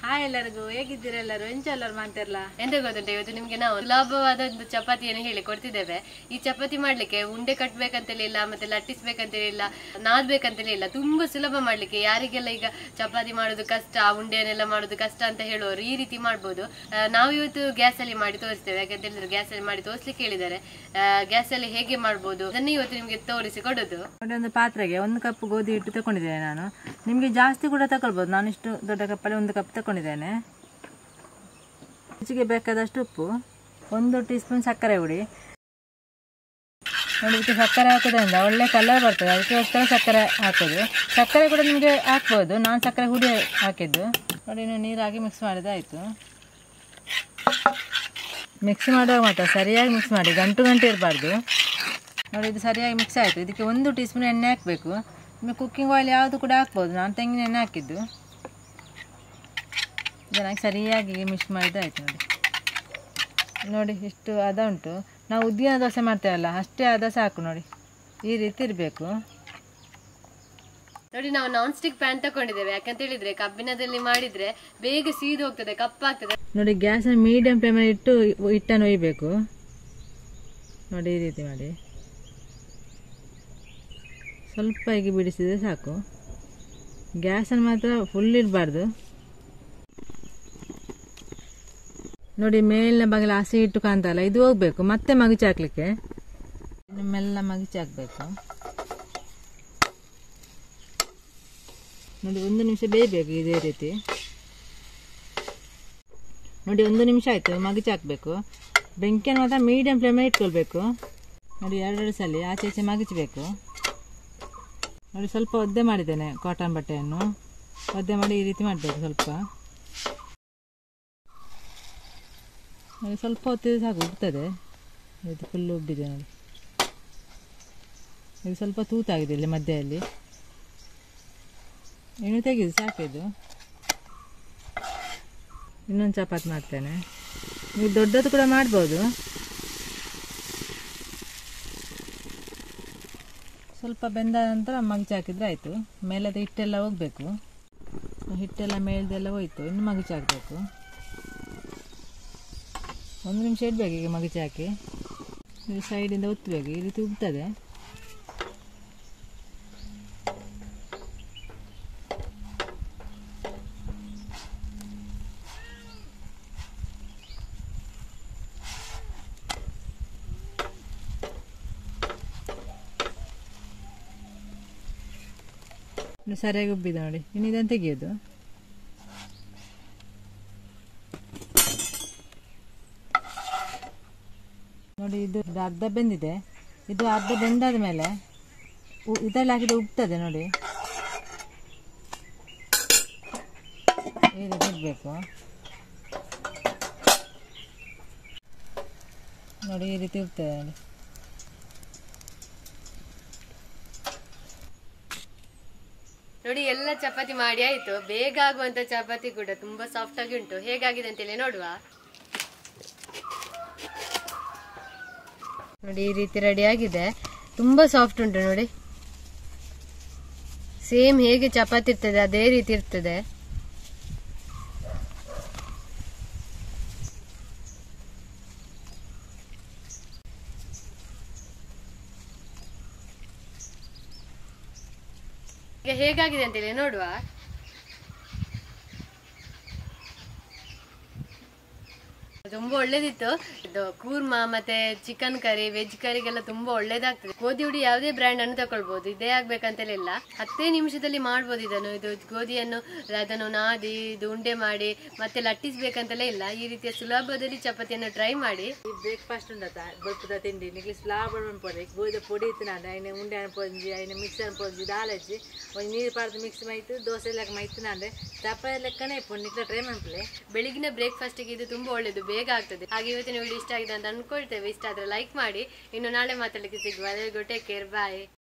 hi ಎಲ್ಲರಿಗೂ ಹೇಗಿದ್ದೀರಾ ಎಲ್ಲರೂ ಎಂಚ ಎಲ್ಲರೂ ಮಾಡ್ತಿರಲ್ಲ ಎಂತ ಗೊತ್ತುಂಟ ಇವತ್ತು ನಿಮ್ಗೆ ನಾವು ಸುಲಭವಾದ ಒಂದು ಚಪಾತಿಯನ್ನು ಹೇಳಿ ಕೊಡ್ತಿದ್ದೇವೆ ಈ ಚಪಾತಿ ಮಾಡ್ಲಿಕ್ಕೆ ಉಂಡೆ ಕಟ್ಬೇಕಂತಲೇ ಇಲ್ಲ ಮತ್ತೆ ಲಟ್ಟಿಸ್ಬೇಕಂತಲೇ ಇಲ್ಲ ನಾದ್ಬೇಕಂತಲೇ ಇಲ್ಲ ತುಂಬಾ ಸುಲಭ ಮಾಡ್ಲಿಕ್ಕೆ ಯಾರಿಗೆಲ್ಲ ಈಗ ಚಪಾತಿ ಮಾಡೋದು ಕಷ್ಟ ಉಂಡೆಯನ್ನೆಲ್ಲ ಮಾಡೋದು ಕಷ್ಟ ಅಂತ ಹೇಳುವವರು ಈ ರೀತಿ ಮಾಡ್ಬೋದು ಆ, ನಾವು ಇವತ್ತು ಗ್ಯಾಸ್ ಅಲ್ಲಿ ಮಾಡಿ ತೋರಿಸ್ತೇವೆ ಯಾಕಂತ ಹೇಳಿದ್ರೆ ಗ್ಯಾಸ್ ಅಲ್ಲಿ ಮಾಡಿ ತೋರಿಸ್ಲಿಕ್ಕೆ ಹೇಳಿದ್ದಾರೆ ಗ್ಯಾಸ್ ಅಲ್ಲಿ ಹೇಗೆ ಮಾಡ್ಬೋದು ಅದನ್ನ ಇವತ್ತು ನಿಮ್ಗೆ ತೋರಿಸಿ ಕೊಡೋದು ನೋಡಿ ಒಂದು ಪಾತ್ರೆಗೆ ಒಂದು ಕಪ್ ಗೋಧಿ ಹಿಟ್ಟು ತಗೊಂಡಿದ್ದೇನೆ ನಾನು ನಿಮಗೆ ಜಾಸ್ತಿ ಕೂಡ ತಗೊಳ್ಬೋದು ನಾನು ಇಷ್ಟು ದೊಡ್ಡ ಕಪ್ಪಲ್ಲಿ ಒಂದು ಕಪ್ ತಗೊಂಡಿದ್ದೇನೆ ರುಚಿಗೆ ಬೇಕಾದಷ್ಟು ಉಪ್ಪು ಒಂದು ಟೀ ಸ್ಪೂನ್ ಸಕ್ಕರೆ ಹುಡಿ ನೋಡಿ ಇದಕ್ಕೆ ಸಕ್ಕರೆ ಹಾಕೋದ್ರಿಂದ ಒಳ್ಳೆ ಕಲರ್ ಬರ್ತದೆ ಅದಕ್ಕೋಸ್ಕರ ಸಕ್ಕರೆ ಹಾಕೋದು ಸಕ್ಕರೆ ಕೂಡ ನಿಮಗೆ ಹಾಕ್ಬೋದು ನಾನು ಸಕ್ಕರೆ ಹುಡಿ ಹಾಕಿದ್ದು ನೋಡಿ ಇನ್ನು ನೀರಾಗಿ ಮಿಕ್ಸ್ ಮಾಡಿದಾಯಿತು ಮಿಕ್ಸ್ ಮಾಡುವಾಗ ಮಾತ್ರ ಸರಿಯಾಗಿ ಮಿಕ್ಸ್ ಮಾಡಿ ಗಂಟು ಗಂಟು ಇರಬಾರ್ದು ನೋಡಿ ಇದು ಸರಿಯಾಗಿ ಮಿಕ್ಸ್ ಆಯಿತು ಇದಕ್ಕೆ ಒಂದು ಟೀ ಸ್ಪೂನ್ ಎಣ್ಣೆ ಹಾಕಬೇಕು ನಿಮಗೆ ಕುಕ್ಕಿಂಗ್ ಆಯಿಲ್ ಯಾವುದು ಕೂಡ ಹಾಕ್ಬೋದು ನಾನು ತೆಂಗಿನ ಎಣ್ಣೆ ಹಾಕಿದ್ದು ಚೆನ್ನಾಗಿ ಸರಿಯಾಗಿ ಮಿಕ್ಸ್ ಮಾಡಿದ್ದಾಯಿತು ನೋಡಿ ನೋಡಿ ಇಷ್ಟು ಅದ ಉಂಟು ನಾವು ಉದ್ದಿನ ದೋಸೆ ಮಾಡ್ತೇವಲ್ಲ ಅಷ್ಟೇ ಅದ ಸಾಕು ನೋಡಿ ಈ ರೀತಿ ಇರಬೇಕು ನೋಡಿ ನಾವು ನಾನ್ ಸ್ಟಿಕ್ ಪ್ಯಾನ್ ತಕೊಂಡಿದ್ದೇವೆ ಯಾಕಂತ ಹೇಳಿದ್ರೆ ಕಬ್ಬಿಣದಲ್ಲಿ ಮಾಡಿದ್ರೆ ಬೇಗ ಸೀದು ಹೋಗ್ತದೆ ಕಪ್ಪಾಗ್ತದೆ ನೋಡಿ ಗ್ಯಾಸನ್ನು ಮೀಡಿಯಮ್ ಫ್ಲೇಮಲ್ಲಿ ಇಟ್ಟು ಹಿಟ್ಟನ್ನು ಒಯ್ಯಬೇಕು ನೋಡಿ ಈ ರೀತಿ ಮಾಡಿ ಸ್ವಲ್ಪ ಹೀಗೆ ಬಿಡಿಸಿದ್ರೆ ಸಾಕು ಗ್ಯಾಸನ್ನು ಮಾತ್ರ ಫುಲ್ ಇರಬಾರ್ದು ನೋಡಿ ಮೇಲಿನ ಬಗಲ ಹಸಿ ಹಿಟ್ಟು ಕಾಣ್ತಲ್ಲ ಇದು ಹೋಗ್ಬೇಕು ಮತ್ತೆ ಮಗುಚಿ ಹಾಕ್ಲಿಕ್ಕೆ ಇನ್ನು ಮೆಲ್ಲ ಮಗುಚಿ ಹಾಕ್ಬೇಕು ನೋಡಿ ಒಂದು ನಿಮಿಷ ಬೇಯಬೇಕು ಇದೇ ರೀತಿ ನೋಡಿ ಒಂದು ನಿಮಿಷ ಆಯಿತು ಮಗುಚಿ ಹಾಕಬೇಕು ಬೆಂಕಿಯನ್ನು ಮಾತ್ರ ಮೀಡಿಯಮ್ ಫ್ಲೇಮಲ್ಲಿ ಇಟ್ಕೊಳ್ಬೇಕು ನೋಡಿ ಎರಡೆರಡು ಸಲ ಆಚೆ ಈಚೆ ಮಗುಚಬೇಕು ನೋಡಿ ಸ್ವಲ್ಪ ಒದ್ದೆ ಮಾಡಿದ್ದೇನೆ ಕಾಟನ್ ಬಟ್ಟೆಯನ್ನು ಒದ್ದೆ ಮಾಡಿ ಈ ರೀತಿ ಮಾಡಬೇಕು ಸ್ವಲ್ಪ ನೋಡಿ ಸ್ವಲ್ಪ ಹೊತ್ತಿದ್ರೆ ಸಾಕು ಉಬ್ತದೆ ಇದು ಫುಲ್ ಉಬ್ಬಿದೆ ನೋಡಿ ಇದು ಸ್ವಲ್ಪ ತೂತಾಗಿದೆ ಇಲ್ಲಿ ಮಧ್ಯದಲ್ಲಿ ಇನ್ನು ತೆಗೆದು ಸಾಕಿದು ಇನ್ನೊಂದು ಚಪಾತಿ ಮಾಡ್ತೇನೆ ನೀವು ದೊಡ್ಡದು ಕೂಡ ಮಾಡ್ಬೋದು ಸ್ವಲ್ಪ ಬೆಂದ ನಂತರ ಮಗುಚಿ ಹಾಕಿದ್ರೆ ಆಯಿತು ಮೇಲದ ಹಿಟ್ಟೆಲ್ಲ ಹೋಗಬೇಕು ಹಿಟ್ಟೆಲ್ಲ ಮೇಲ್ದೆಲ್ಲ ಹೋಯ್ತು ಇನ್ನು ಮಗುಚಿ ಹಾಕಬೇಕು ಒಂದು ನಿಮಿಷ ಇಡಬೇಕು ಈಗ ಮಗುಚಿ ಹಾಕಿ ಇದು ಸೈಡಿಂದ ಒತ್ತಬೇಕು ಈ ರೀತಿ ಉಬ್ತದೆ ಇನ್ನು ಸರಿಯಾಗಿ ಉಬ್ಬಿದೆ ನೋಡಿ ಇನ್ನು ಇದನ್ನು ತೆಗೆಯೋದು ನೋಡಿ ಇದು ಇದು ಅರ್ಧ ಬೆಂದಿದೆ ಇದು ಅರ್ಧ ಬೆಂದಾದ ಮೇಲೆ ಇದರಲ್ಲಿ ಹಾಕಿದ್ರೆ ಉಬ್ತದೆ ನೋಡಿ ಈ ರೀತಿ ಇಡಬೇಕು ನೋಡಿ ಈ ರೀತಿ ಉಬ್ತದೆ ನೋಡಿ ನೋಡಿ ಎಲ್ಲ ಚಪಾತಿ ಮಾಡಿ ಆಯ್ತು ಬೇಗ ಆಗುವಂತ ಚಪಾತಿ ಕೂಡ ತುಂಬಾ ಸಾಫ್ಟ್ ಆಗಿ ಉಂಟು ಹೇಗಾಗಿದೆ ಅಂತೇಳಿ ನೋಡುವ ನೋಡಿ ಈ ರೀತಿ ರೆಡಿ ಆಗಿದೆ ತುಂಬಾ ಸಾಫ್ಟ್ ಉಂಟು ನೋಡಿ ಸೇಮ್ ಹೇಗೆ ಚಪಾತಿ ಇರ್ತದೆ ಅದೇ ರೀತಿ ಇರ್ತದೆ ಈಗ ಹೇಗಾಗಿದೆ ಅಂತೇಳಿ ನೋಡುವ ತುಂಬಾ ಒಳ್ಳೇದಿತ್ತು ಇದು ಕೂರ್ಮಾ ಮತ್ತೆ ಚಿಕನ್ ಕರಿ ವೆಜ್ ಕರಿಗೆಲ್ಲ ತುಂಬಾ ಒಳ್ಳೇದಾಗ್ತದೆ ಗೋಧಿ ಹುಡಿ ಯಾವುದೇ ಬ್ರ್ಯಾಂಡ್ ಅನ್ನು ತಗೊಳ್ಬಹುದು ಇದೇ ಆಗ್ಬೇಕಂತಲಿಲ್ಲ ಹತ್ತೇ ನಿಮಿಷದಲ್ಲಿ ಮಾಡ್ಬೋದು ಇದನ್ನು ಇದು ಗೋಧಿಯನ್ನು ಅದನ್ನು ನಾದಿ ಇದು ಉಂಡೆ ಮಾಡಿ ಮತ್ತೆ ಲಟ್ಟಿಸ್ಬೇಕಂತಲೇ ಇಲ್ಲ ಈ ರೀತಿಯ ಸುಲಭದಲ್ಲಿ ಚಪಾತಿಯನ್ನು ಟ್ರೈ ಮಾಡಿ ಈ ಬ್ರೇಕ್ಫಾಸ್ಟ್ ಉಂಡತ ಬೊಪ್ಪದ ತಿಂಡಿ ನಿಕ್ಲಿ ಸ್ಲಾಬ್ ಪೊಡಿ ಗೋಧಿ ಪೊಡಿ ಇತ್ತಿನಾಂಡ ಐನ ಉಂಡೆ ಅನ್ಪೊಂಜಿ ಐನ ಮಿಕ್ಸ್ ಅನ್ಪೊಂಜಿ ದಾಲ್ ಹಚ್ಚಿ ಒಂದು ನೀರು ಪಾರ್ದು ಮಿಕ್ಸ್ ಮೈತು ದೋಸೆ ಲೆಕ್ಕ ಮೈತಿನಾಂಡೆ ಚಪಾತಿ ಲೆಕ್ಕನೇ ಇಪ್ಪು ನಿಕ್ಲ ಟ್ರೈ ಮಾಡ್ಪಲೆ ಬೆಳಗಿನ ಬ್ರೇಕ್ಫಾಸ್ಟ್ಗೆ ಇದು ತುಂಬಾ ಒಳ್ಳೇದು ಬೇಗ ಆಗ್ತದೆ ಹಾಗೆ ಇವತ್ತಿನ ವಿಡಿಯೋ ಇಷ್ಟ ಆಗಿದೆ ಅಂತ ಅನ್ಕೊಳ್ತೇವೆ ಇಷ್ಟ ಆದ್ರೆ ಲೈಕ್ ಮಾಡಿ ಇನ್ನು ನಾಳೆ ಮಾತಾಡ್ಲಿಕ್ಕೆ ಸಿಗುವ ಟೇಕ್ ಕೇರ್ ಬಾಯ್